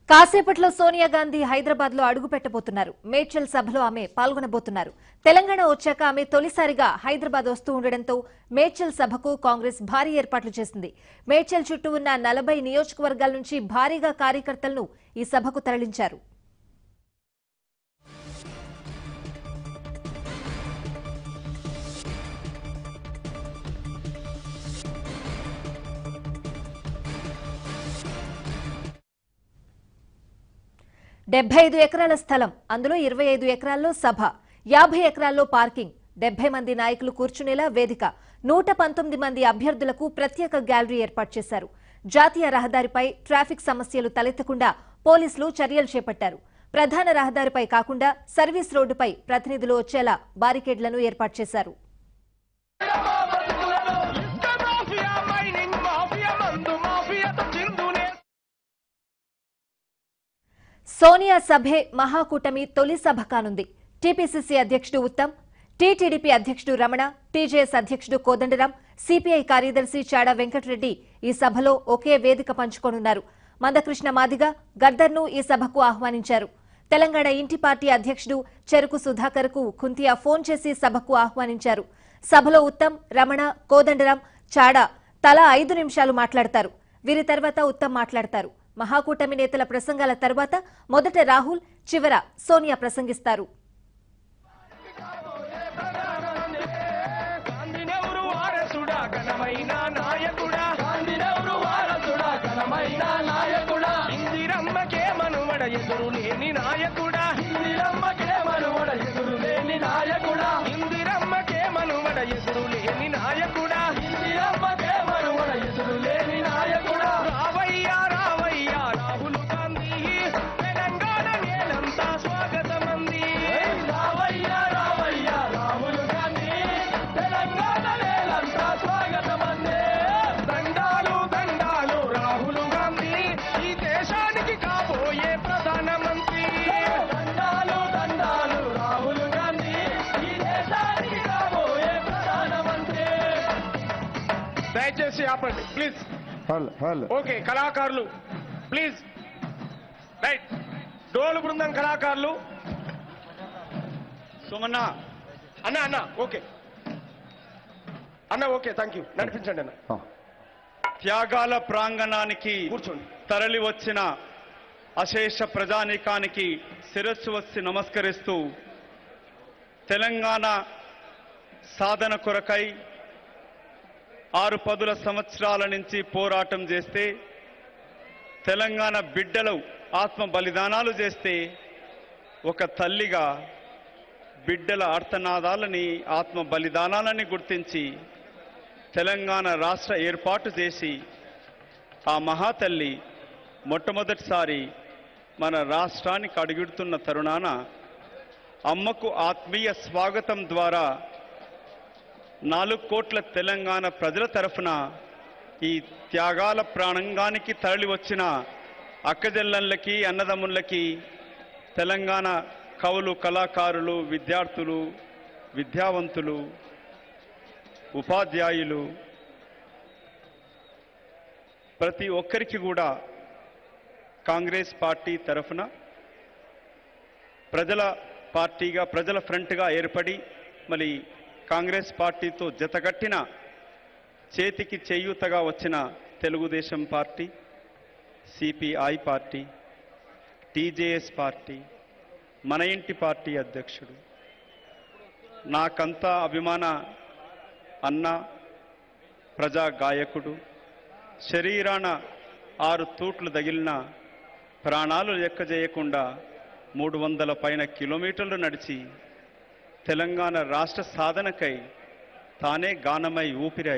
కాసేపట్లో సోనియా గాంధీ హైదరాబాద్ లో అడుగు పెట్టబోతున్నారు మేడ్చల్ సభలో ఆమె పాల్గొనబోతున్నారు తెలంగాణ వచ్చాక ఆమె తొలిసారిగా హైదరాబాద్ వస్తూ ఉండడంతో మేడ్చల్ సభకు కాంగ్రెస్ భారీ ఏర్పాట్లు చేసింది మేడ్చల్ చుట్టూ ఉన్న నలభై నియోజకవర్గాల నుంచి భారీగా కార్యకర్తలను ఈ సభకు తరలించారు డెబ్బై ఐదు ఎకరాల స్థలం అందులో ఇరవై ఐదు ఎకరాల్లో సభ యాభై ఎకరాల్లో పార్కింగ్ డెబ్బై మంది నాయకులు కూర్చునేలా వేదిక నూట పంతొమ్మిది మంది అభ్యర్థులకు ప్రత్యేక గ్యాలరీ ఏర్పాటు చేశారు జాతీయ రహదారిపై ట్రాఫిక్ సమస్యలు తలెత్తకుండా పోలీసులు చర్యలు చేపట్టారు ప్రధాన రహదారిపై కాకుండా సర్వీస్ రోడ్డుపై ప్రతినిధులు వచ్చేలా బారికేడ్లను ఏర్పాటు చేశారు ఇసుక మాఫియా మైనింగ్ మాఫియా మందు మాఫియాతో చిందునే సోనియా సభే మహాకూటమి తొలి సభ కానుంది టీపీసీసీ అధ్యక్షుడు ఉత్తమ్ టీటీడీపీ అధ్యక్షుడు రమణ టీజేఎస్ అధ్యక్షుడు కోదండరాం సిపిఐ కార్యదర్శి చాడా వెంకటరెడ్డి ఈ సభలో ఒకే వేదిక పంచుకోనున్నారు మందకృష్ణ మాదిగ గద్దర్ను ఈ సభకు ఆహ్వానించారు తెలంగాణ ఇంటి పార్టీ అధ్యక్షుడు చెరుకు సుధాకర్ కు కుంతియా ఫోన్ చేసి సభకు ఆహ్వానించారు సభలో ఉత్తమ్ రమణ కోదండరాం చాడా తలా ఐదు నిమిషాలు మాట్లాడతారు వీరి తర్వాత ఉత్తమ్ మాట్లాడతారు మహాకూటమి నేతల ప్రసంగాల తర్వాత మొదట రాహుల్ చివర సోనియా ప్రసంగిస్తారు గాంధీనెవరు వారసుడా ఘనమైన నాయకుడా గాంధీనెవరు వారసుడా ఘనమైన నాయకుడా ఇందిరమ్మకే మనుమడ ఎదురు లేని నాయకుడా ఇందిరమ్మకే మనుమడ ఎదురు లేని నాయకుడా ఇందిరమ్మకే మనుమడ ఎదురు లేని నాయకుడా ఇందిరమ్మకే మనుమడ ఎదురు లేని నాయకుడా రావయ్యా రావయ్యా రాహుల్ గాంధీ తెలంగాణ నేలంతా స్వాగతమంది రావయ్యా రావయ్యా రాహుల్ గాంధీ తెలంగాణ నేలంతా స్వాగతమంది దండాలు దండాలు రాహుల్ గాంధీ ఈ దేశానికి కాబోయే ప్రధానమంత్రి దండాలు దండాలు రాహుల్ గాంధీ ఈ దేశానికి కాబోయే ప్రధానమంత్రి దయచేసి ఆపండి ప్లీజ్ హల్ హల్ ఓకే కళాకారులు ప్లీజ్ రైట్ డోలు బృందం కళాకారులు సుమన్న అన్న అన్న ఓకే అన్న ఓకే థ్యాంక్ యూ నడిపించండి అన్న ఆ, త్యాగాల ప్రాంగణానికి కూర్చోండి తరలి వచ్చిన అశేష ప్రజానీకానికి శిరస్సు వచ్చి నమస్కరిస్తూ తెలంగాణ సాధన కొరకై ఆరు పదుల సంవత్సరాల నుంచి పోరాటం చేస్తే తెలంగాణ బిడ్డలు ఆత్మ బలిదానాలు చేస్తే ఒక తల్లిగా బిడ్డల అర్థనాదాలని ఆత్మ బలిదానాలని గుర్తించి తెలంగాణ రాష్ట్ర ఏర్పాటు చేసి ఆ మహాతల్లి మొట్టమొదటిసారి మన రాష్ట్రానికి అడుగుడుతున్న తరుణాన అమ్మకు ఆత్మీయ స్వాగతం ద్వారా నాలుగు కోట్ల తెలంగాణ ప్రజల తరఫున ఈ త్యాగాల ప్రాణంగానికి తరలి వచ్చిన అక్కజెల్లన్లకి అన్నదమ్ములకి తెలంగాణ కవులు కళాకారులు విద్యార్థులు విద్యావంతులు ఉపాధ్యాయులు ప్రతి ఒక్కరికి కూడా కాంగ్రెస్ పార్టీ తరఫున ప్రజల పార్టీగా ప్రజల ఫ్రంట్గా ఏర్పడి మరి కాంగ్రెస్ పార్టీతో జతకట్టిన చేతికి చేయూతగా వచ్చిన Telugu Desam party CPI party TJS party మన ఇంటి పార్టీ అధ్యక్షుడు నాకంతా అభిమాన అన్న ప్రజా గాయకుడు శరీరాన ఆరు తూట్లు తగిలిన ప్రాణాలు లెక్క చేయకుండా మూడు వందల పైన కిలోమీటర్లు నడిచి తెలంగాణ రాష్ట్ర సాధనకై తానే గానమై ఊపిరై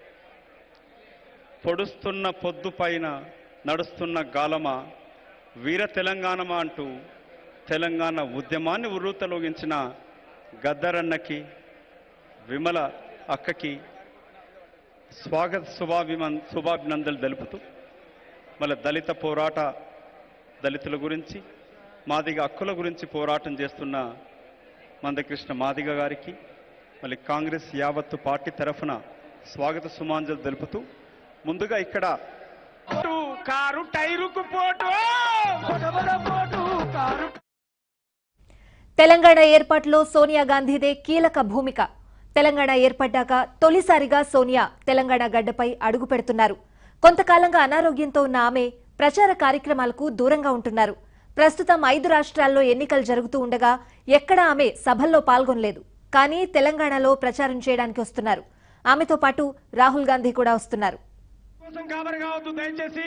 పొడుస్తున్న పొద్దు పైన నడుస్తున్న గాలమ వీర తెలంగాణమా అంటూ తెలంగాణ ఉద్యమాన్ని ఉర్రూతలోగించిన గద్దరన్నకి విమల అక్కకి స్వాగత శుభాభిమన్ శుభాభినందనలు తెలుపుతూ మళ్ళీ దళిత పోరాట దళితుల గురించి మాదిగ హక్కుల గురించి పోరాటం చేస్తున్న మందకృష్ణ మాదిగ గారికి మళ్ళీ కాంగ్రెస్ యావత్తు పార్టీ తరఫున స్వాగత సుమాంజలు తెలుపుతూ ముందుగా ఇక్కడ పోటు, కారు టైరుకు పోటు పడవల పోటు కారు తెలంగాణ ఏర్పాటులో సోనియా గాంధీదే కీలక భూమిక తెలంగాణ ఏర్పడ్డాక తొలిసారిగా సోనియా తెలంగాణ గడ్డపై అడుగు పెడుతున్నారు కొంతకాలంగా అనారోగ్యంతో ఉన్న ఆమె ప్రచార కార్యక్రమాలకు దూరంగా ఉంటున్నారు ప్రస్తుతం ఐదు రాష్ట్రాల్లో ఎన్నికలు జరుగుతూ ఉండగా ఎక్కడా ఆమె సభల్లో పాల్గొనలేదు కానీ తెలంగాణలో ప్రచారం చేయడానికి వస్తున్నారు ఆమెతో పాటు రాహుల్ గాంధీ కూడా వస్తున్నారు కోసం కాబరి కావద్దు దయచేసి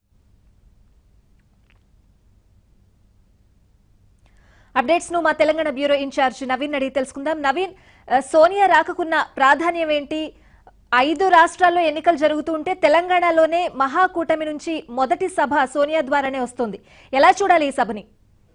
అప్డేట్స్ ను మా తెలంగాణ బ్యూరో ఇన్ఛార్జ్ నవీన్ అడిగి తెలుసుకుందాం నవీన్ ఆ, సోనియా రాకకున్న ప్రాధాన్యం ఏంటి ఐదు రాష్ట్రాల్లో ఎన్నికలు జరుగుతూ ఉంటే తెలంగాణలోనే మహాకూటమి నుంచి మొదటి సభ సోనియా ద్వారానే వస్తుంది ఎలా చూడాలి ఈ సభని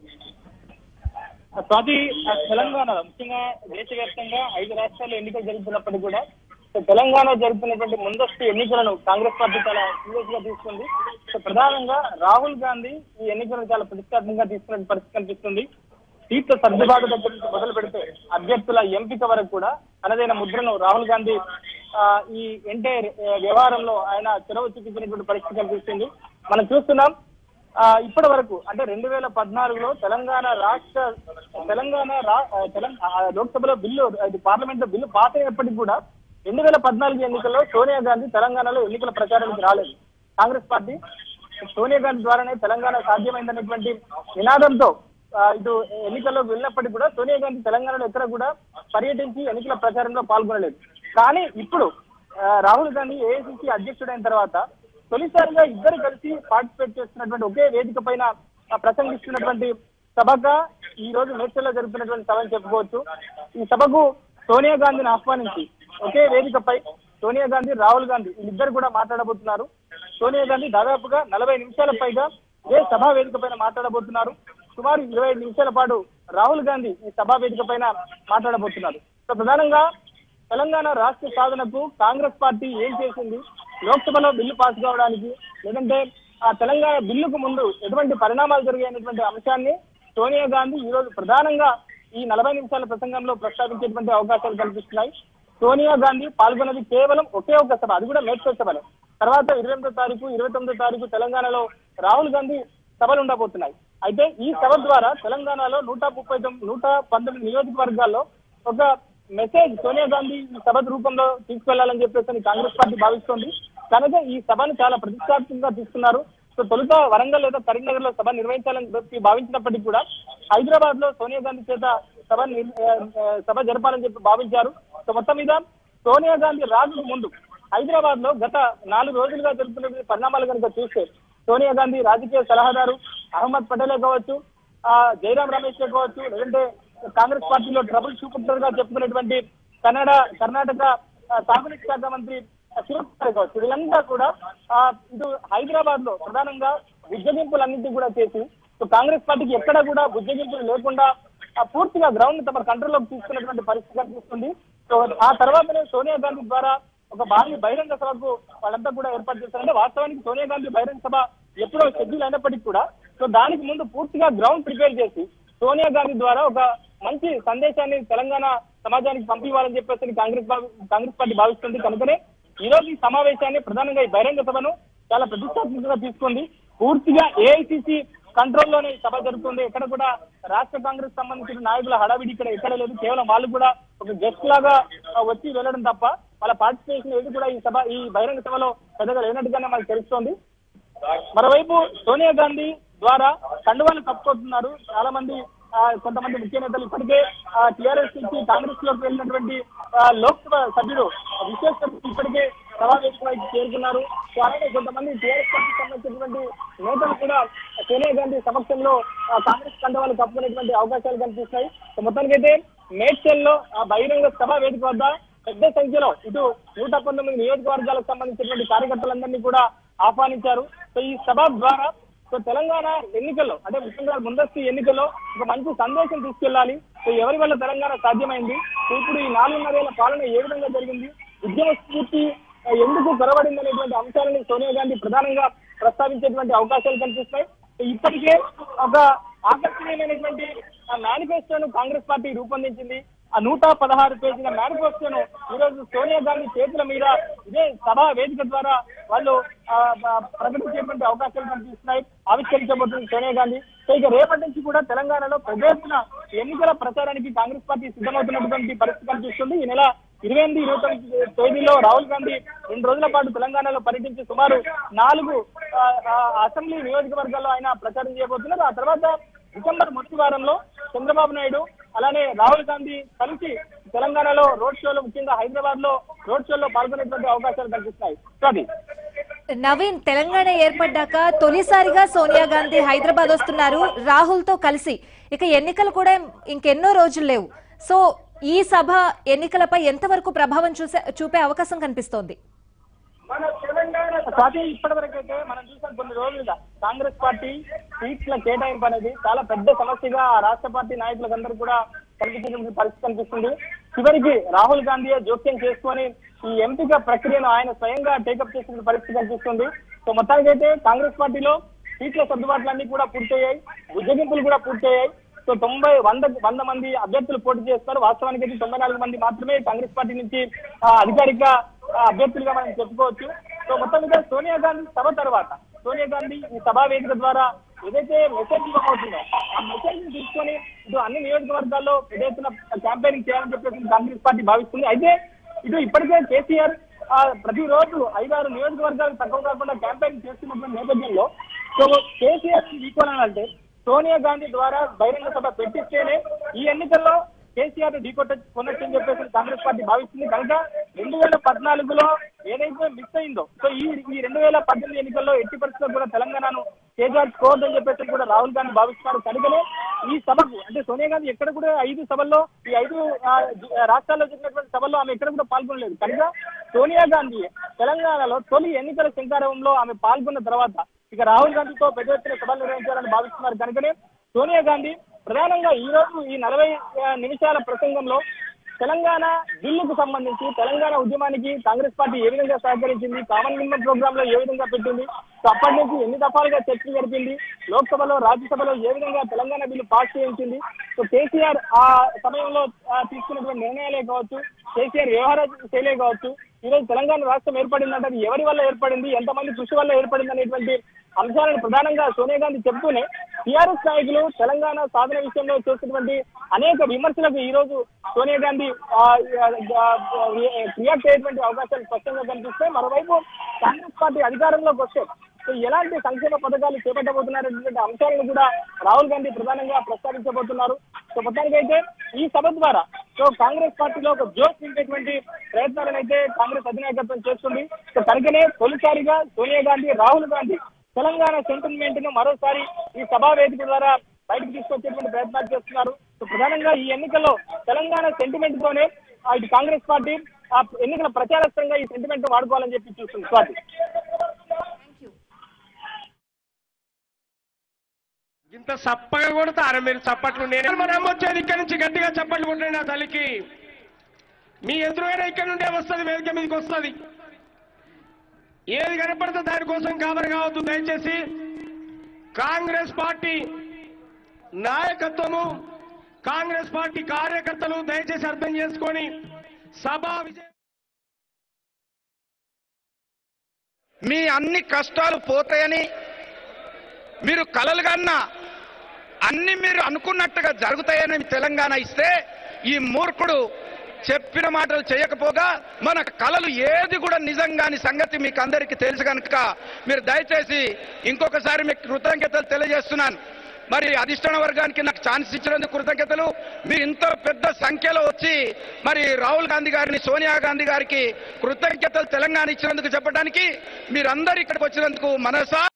స్వాతి ఆ తెలంగాణ ముఖ్యంగా దేశవ్యాప్తంగా ఐదు రాష్ట్రాల్లో ఎన్నికలు జరుగుతున్నప్పటికీ కూడా సో తెలంగాణ జరుగుతున్నటువంటి ముందస్తు ఎన్నికలను కాంగ్రెస్ పార్టీ చాలా సీరియస్ గా తీసుకుంది సో ప్రధానంగా రాహుల్ గాంధీ ఈ ఎన్నికలను చాలా ప్రతిష్టాత్మకంగా తీసుకున్న పరిస్థితి కనిపిస్తుంది సీట్ల సర్దుబాటు దగ్గర నుంచి మొదలు పెడితే అభ్యర్థుల ఎంపిక వరకు కూడా తనదైన ముద్రను రాహుల్ గాంధీ ఆ, ఈ ఎంటైర్ వ్యవహారంలో ఆయన చొరవ చూపించినటువంటి పరిస్థితి కనిపిస్తుంది మనం చూస్తున్నాం ఆ, ఇప్పటి వరకు అంటే రెండు వేల పద్నాలుగులో తెలంగాణ రాష్ట్ర తెలంగాణ రా- ఆ, తెలం- ఆ, లోక్సభలో బిల్లు అది పార్లమెంట్ లో బిల్లు పాస్ అయినప్పటికీ కూడా రెండు వేల పద్నాలుగు ఎన్నికల్లో సోనియా గాంధీ తెలంగాణలో ఎన్నికల ప్రచారానికి రాలేదు కాంగ్రెస్ పార్టీ సోనియా గాంధీ ద్వారానే తెలంగాణ సాధ్యమైందనేటువంటి నినాదంతో ఆ, ఇటు ఎన్నికల్లోకి వెళ్ళినప్పటికీ కూడా సోనియా గాంధీ తెలంగాణలో ఎక్కడ కూడా పర్యటించి ఎన్నికల ప్రచారంలో పాల్గొనలేదు కానీ ఇప్పుడు ఆ, రాహుల్ గాంధీ ఏఐసిసి అధ్యక్షుడైన తర్వాత తొలిసారిగా ఇద్దరు కలిసి పార్టిసిపేట్ చేస్తున్నటువంటి ఒకే వేదిక పైన ఆ, ప్రసంగిస్తున్నటువంటి సభగా ఈ రోజు మేడ్చల్లో జరుగుతున్నటువంటి సభ అని చెప్పుకోవచ్చు ఈ సభకు సోనియా గాంధీని ఆహ్వానించి ఒకే వేదికపై సోనియా గాంధీ రాహుల్ గాంధీ వీళ్ళిద్దరు కూడా మాట్లాడబోతున్నారు సోనియా గాంధీ దాదాపుగా నలభై నిమిషాల పైగా ఏ సభా వేదిక పైన మాట్లాడబోతున్నారు సుమారు ఇరవై ఐదు నిమిషాల పాటు రాహుల్ గాంధీ ఈ సభా వేదిక పైన మాట్లాడబోతున్నారు సో ప్రధానంగా తెలంగాణ రాష్ట్ర సాధనకు కాంగ్రెస్ పార్టీ ఏం చేసింది లోక్సభలో బిల్లు పాస్ కావడానికి లేదంటే ఆ తెలంగాణ బిల్లుకు ముందు ఎటువంటి పరిణామాలు జరిగాయనేటువంటి అంశాన్ని సోనియా గాంధీ ఈ రోజు ప్రధానంగా ఈ నలభై నిమిషాల ప్రసంగంలో ప్రస్తావించేటువంటి అవకాశాలు కల్పిస్తున్నాయి సోనియా గాంధీ పాల్గొన్నది కేవలం ఒకే ఒక సభ అది కూడా మేడ్చల్ సభలో తర్వాత ఇరవై ఎనిమిదో తారీఖు ఇరవై తొమ్మిదో తారీఖు తెలంగాణలో రాహుల్ గాంధీ సభలు ఉండబోతున్నాయి అయితే ఈ సభ ద్వారా తెలంగాణలో నూట ముప్పై తొమ్మిది నూట పంతొమ్మిది నియోజకవర్గాల్లో ఒక మెసేజ్ సోనియా గాంధీ ఈ సభ రూపంలో తీసుకెళ్లాలని చెప్పేసి అని కాంగ్రెస్ పార్టీ భావిస్తోంది కనుక ఈ సభను చాలా ప్రతిష్టాత్మకంగా తీసుకున్నారు సో తొలుత వరంగల్ లేదా కరీంనగర్ లో సభ నిర్వహించాలని చెప్పి భావించినప్పటికీ కూడా హైదరాబాద్ లో సోనియా గాంధీ చేత సభ నిర్- ఆ, ఆ, సభ జరపాలని చెప్పి భావించారు సో మొత్తం మీద సోనియా గాంధీ రాజుకు ముందు హైదరాబాద్ లో గత నాలుగు రోజులుగా జరుగుతున్న పరిణామాలు కనుక చూస్తే సోనియా గాంధీ రాజకీయ సలహాదారు అహ్మద్ పటేలే కావచ్చు ఆ జయరాం రమేష్ కావచ్చు లేదంటే కాంగ్రెస్ పార్టీలో ట్రబుల్ షూటర్ గా చెప్పుకునేటువంటి కన్నడ కర్ణాటక ఆ, సాగునీటి శాఖ మంత్రి శివకుమార్ కావచ్చు వీళ్ళంతా కూడా ఆ, ఇటు హైదరాబాద్ లో ప్రధానంగా బుజ్జగింపులన్నింటినీ కూడా చేసి సో కాంగ్రెస్ పార్టీకి ఎక్కడ కూడా బుజ్జగింపులు లేకుండా ఆ, పూర్తిగా గ్రౌండ్ తమ కంట్రోల్లోకి తీసుకున్నటువంటి పరిస్థితి కనిపిస్తుంది సో ఆ తర్వాతనే సోనియా గాంధీ ద్వారా ఒక భారీ బహిరంగ సభకు వాళ్ళంతా కూడా ఏర్పాటు చేస్తారంటే వాస్తవానికి సోనియా గాంధీ బహిరంగ సభ ఎప్పుడో షెడ్యూల్ అయినప్పటికీ కూడా సో దానికి ముందు పూర్తిగా గ్రౌండ్ ప్రిపేర్ చేసి సోనియా గాంధీ ద్వారా ఒక మంచి సందేశాన్ని తెలంగాణ సమాజానికి పంపివ్వాలని చెప్పేసి కాంగ్రెస్ భావి- కాంగ్రెస్ పార్టీ భావిస్తుంది కనుకనే ఈ రోజు ఈ సమావేశాన్ని ప్రధానంగా ఈ బహిరంగ సభను చాలా ప్రతిష్టాత్మకంగా తీసుకుంది పూర్తిగా ఏఐసిసి కంట్రోల్లోనే ఈ సభ జరుగుతుంది ఎక్కడ కూడా రాష్ట్ర కాంగ్రెస్ సంబంధించిన నాయకుల హడావిడి ఇక్కడ ఎక్కడ లేదు కేవలం వాళ్ళు కూడా ఒక గెస్ట్ లాగా ఆ, వచ్చి వెళ్ళడం తప్ప వాళ్ళ పార్టిసిపేషన్ ఏది కూడా ఈ సభ ఈ బహిరంగ సభలో పెద్దగా లేనట్టుగానే మనకు తెలుస్తోంది మరోవైపు సోనియా గాంధీ ద్వారా కండువాలు కప్పుకుంటున్నారు చాలా మంది ఆ, కొంతమంది ముఖ్య నేతలు ఇప్పటికే టీఆర్ఎస్ నుంచి కాంగ్రెస్ లోకి వెళ్ళినటువంటి ఆ, లోక్సభ సభ్యుడు విశేష ఇప్పటికే సమావేశంలోకి చేరుకున్నారు సో అలాగే కొంతమంది టీఆర్ఎస్ పార్టీకి సంబంధించినటువంటి నేతలు కూడా సోనియా గాంధీ సమక్షంలో ఆ, కాంగ్రెస్ కండవాలు కప్పుకునేటువంటి అవకాశాలు కనిపిస్తాయి సో మొత్తానికైతే మేడ్చల్లో ఆ బహిరంగ సభ వేదిక వద్ద పెద్ద సంఖ్యలో ఇటు నూట పంతొమ్మిది నియోజకవర్గాలకు సంబంధించినటువంటి కార్యకర్తలందరినీ కూడా ఆహ్వానించారు సో ఈ సభ ద్వారా సో తెలంగాణ ఎన్నికల్లో అంటే ముఖ్యంగా ముందస్తు ఎన్నికల్లో ఒక మంచి సందేశం తీసుకెళ్లాలి సో ఎవరి వల్ల తెలంగాణ సాధ్యమైంది సో ఇప్పుడు ఈ నాలుగున్నరేళ్ల పాలన ఏ విధంగా జరిగింది ఉద్యమ స్ఫూర్తి ఆ, ఎందుకు కొరబడింది అనేటువంటి అంశాలని సోనియా గాంధీ ప్రధానంగా ప్రస్తావించేటువంటి అవకాశాలు కనిపిస్తాయి సో ఇప్పటికే ఒక ఆకర్షణీయమైనటువంటి మేనిఫెస్టోను కాంగ్రెస్ పార్టీ రూపొందించింది ఆ నూట పదహారు పేజీల మేనిఫెస్టోను ఈ రోజు సోనియా గాంధీ చేతుల మీద ఇదే సభా వేదిక ద్వారా వాళ్ళు ఆ, ఆ, ప్రకటించేటువంటి అవకాశాలు కనిపిస్తున్నాయి ఆవిష్కరించబోతుంది సోనియా గాంధీ సో ఇక రేపటి నుంచి కూడా తెలంగాణలో పెద్ద ఎత్తున ఎన్నికల ప్రచారానికి కాంగ్రెస్ పార్టీ సిద్ధమవుతున్నటువంటి పరిస్థితి కనిపిస్తుంది ఈ నెల ఇరవై ఎనిమిది ఇరవై తొమ్మిది తేదీలో రాహుల్ గాంధీ రెండు రోజుల పాటు తెలంగాణలో పర్యటించి సుమారు నాలుగు ఆ, ఆ, అసెంబ్లీ నియోజకవర్గాల్లో ఆయన ప్రచారం చేయబోతున్నారు ఆ తర్వాత డిసెంబర్ మొదటి వారంలో చంద్రబాబు నాయుడు అలానే రాహుల్ గాంధీ కలిసి తెలంగాణలో రోడ్ షోలో ముఖ్యంగా హైదరాబాద్ లో రోడ్ షోలో పాల్గొనేటువంటి అవకాశాలు కనిపిస్తున్నాయి సో అది నవీన్ తెలంగాణ ఏర్పడ్డాక తొలిసారిగా సోనియా గాంధీ హైదరాబాద్ వస్తున్నారు రాహుల్ తో కలిసి ఇక ఎన్నికలు కూడా ఇంకెన్నో రోజులు లేవు సో ఈ సభ ఎన్నికలపై ఎంతవరకు ప్రభావం చూసే చూపే అవకాశం కనిపిస్తోంది స్వాతి ఇప్పటి వరకైతే మనం చూసాం కొన్ని రోజులుగా కాంగ్రెస్ పార్టీ సీట్ల కేటాయింపు అనేది చాలా పెద్ద సమస్యగా ఆ రాష్ట్ర పార్టీ నాయకులందరూ కూడా కనిపించినటువంటి పరిస్థితి కనిపిస్తుంది చివరికి రాహుల్ గాంధీ జోక్యం చేసుకొని ఈ ఎంపిక ప్రక్రియను ఆయన స్వయంగా టేకప్ చేసిన పరిస్థితి కనిపిస్తుంది సో మొత్తానికైతే కాంగ్రెస్ పార్టీలో సీట్ల సర్దుబాట్లన్నీ కూడా పూర్తయ్యాయి ఉద్యోగింపులు కూడా పూర్తయ్యాయి సో తొంభై వంద వంద మంది అభ్యర్థులు పోటీ చేస్తారు వాస్తవానికి అయితే తొంభై నాలుగు మంది మాత్రమే కాంగ్రెస్ పార్టీ నుంచి ఆ, అధికారిక ఆ, అభ్యర్థులుగా మనం చెప్పుకోవచ్చు సో మొత్తం మీద సోనియా గాంధీ సభ తర్వాత సోనియా గాంధీ ఈ సభా వేదిక ద్వారా ఏదైతే మెసేజ్ ఇవ్వబోతుందో ఆ మెసేజ్ ని తీసుకొని ఇటు అన్ని నియోజకవర్గాల్లో పెద్ద ఎత్తున క్యాంపెయినింగ్ చేయాలని చెప్పేసి కాంగ్రెస్ పార్టీ భావిస్తుంది అయితే ఇటు ఇప్పటికే కేసీఆర్ ఆ, ప్రతిరోజు ఐదారు నియోజకవర్గాలు తక్కువ కాకుండా క్యాంపెయిన్ చేస్తున్నటువంటి నేపథ్యంలో సో కేసీఆర్ ఈక్వల్ అంటే సోనియా గాంధీ ద్వారా బహిరంగ సభ పెట్టిస్తేనే ఈ ఎన్నికల్లో కేసీఆర్ ఢీకొట్ట కొనొచ్చని చెప్పేసి కాంగ్రెస్ పార్టీ భావిస్తుంది కనుక రెండు వేల పద్నాలుగులో ఏదైతే మిస్ అయిందో సో ఈ ఈ రెండు వేల పద్దెనిమిది ఎన్నికల్లో ఎట్టి పరిస్థితుల్లో కూడా తెలంగాణను కేసీఆర్ కోవద్దని చెప్పేసి కూడా రాహుల్ గాంధీ భావిస్తున్నారు కనుకనే ఈ సభకు అంటే సోనియా గాంధీ ఎక్కడ కూడా ఐదు సభల్లో ఈ ఐదు ఆ, జి- ఆ, రాష్ట్రాల్లో జరిగినటువంటి సభల్లో ఆమె ఎక్కడ కూడా పాల్గొనలేదు కనుక సోనియా గాంధీ తెలంగాణలో తొలి ఎన్నికల శంకారంలో ఆమె పాల్గొన్న తర్వాత ఇక రాహుల్ గాంధీతో పెద్ద ఎత్తున సభలు నిర్వహించాలని భావిస్తున్నారు కనుకనే సోనియా గాంధీ ప్రధానంగా ఈ రోజు ఈ నలభై ఆ, నిమిషాల ప్రసంగంలో తెలంగాణ బిల్లుకు సంబంధించి తెలంగాణ ఉద్యమానికి కాంగ్రెస్ పార్టీ ఏ విధంగా సహకరించింది కామన్ మినిమం ప్రోగ్రామ్ లో ఏ విధంగా పెట్టింది సో అప్పటి నుంచి ఎన్ని దఫాలుగా చర్చలు జరిపింది లోక్సభలో రాజ్యసభలో ఏ విధంగా తెలంగాణ బిల్లు పాస్ చేయించింది సో కేసీఆర్ ఆ సమయంలో ఆ, తీసుకున్నటువంటి నిర్ణయాలే కావచ్చు కేసీఆర్ వ్యవహార శైలే కావచ్చు ఈ రోజు తెలంగాణ రాష్ట్రం ఏర్పడిందంటే అది ఎవరి వల్ల ఏర్పడింది ఎంతమంది కృషి వల్ల ఏర్పడింది అనేటువంటి అంశాలను ప్రధానంగా సోనియా గాంధీ చెబుతూనే టీఆర్ఎస్ నాయకులు తెలంగాణ సాధన విషయంలో చేస్తున్నటువంటి అనేక విమర్శలకు ఈ రోజు సోనియా గాంధీ ఆ, ఆ, ఆ, రియాక్ట్ అయ్యేటువంటి అవకాశాలు స్పష్టంగా కనిపిస్తాయి మరోవైపు కాంగ్రెస్ పార్టీ అధికారంలోకి వస్తే సో ఎలాంటి సంక్షేమ పథకాలు చేపట్టబోతున్నారనేటువంటి అంశాలను కూడా రాహుల్ గాంధీ ప్రధానంగా ప్రస్తావించబోతున్నారు సో మొత్తానికైతే ఈ సభ ద్వారా సో కాంగ్రెస్ పార్టీలో ఒక జోష్ నింపేటువంటి ప్రయత్నాలను అయితే కాంగ్రెస్ అధినాయకత్వం చేస్తుంది సో కనుకనే తొలిసారిగా సోనియా గాంధీ రాహుల్ గాంధీ తెలంగాణ సెంటిమెంట్ ను మరోసారి ఈ సభా వేదిక ద్వారా బయటకు తీసుకొచ్చేటువంటి ప్రయత్నాలు చేస్తున్నారు సో ప్రధానంగా ఈ ఎన్నికల్లో తెలంగాణ సెంటిమెంట్ తోనే ఆ ఇటు కాంగ్రెస్ పార్టీ ఆ ఎన్నికల ప్రచారస్త్రంగా ఈ సెంటిమెంట్ వాడుకోవాలని చెప్పి చూస్తుంది స్వాతి ఇంత సప్పగా కొడతారా మీరు చప్పట్లు నేను మన అమ్మ వచ్చేది ఇక్కడి నుంచి గట్టిగా చప్పట్లు కొట్టండి నా తల్లికి మీ ఎదురుగా ఇక్కడ నుండే వస్తుంది వేదిక మీదకి వస్తుంది ఏది కనపడితే దానికోసం కావరు కావద్దు దయచేసి కాంగ్రెస్ పార్టీ నాయకత్వము కాంగ్రెస్ పార్టీ కార్యకర్తలు దయచేసి అర్థం చేసుకొని సభా విజయం మీ అన్ని కష్టాలు పోతాయని మీరు కలలు కన్నా అన్ని మీరు అనుకున్నట్టుగా జరుగుతాయని తెలంగాణ ఇస్తే ఈ మూర్ఖుడు చెప్పిన మాటలు చేయకపోగా మన కలలు ఏది కూడా నిజంగాని సంగతి మీకు అందరికీ తెలుసు కనుక మీరు దయచేసి ఇంకొకసారి మీకు కృతజ్ఞతలు తెలియజేస్తున్నాను మరి అధిష్టాన వర్గానికి నాకు ఛాన్స్ ఇచ్చినందుకు కృతజ్ఞతలు మీరు ఇంత పెద్ద సంఖ్యలో వచ్చి మరి రాహుల్ గాంధీ గారిని సోనియా గాంధీ గారికి కృతజ్ఞతలు తెలంగాణ ఇచ్చినందుకు చెప్పడానికి మీరందరూ ఇక్కడికి వచ్చినందుకు మనసా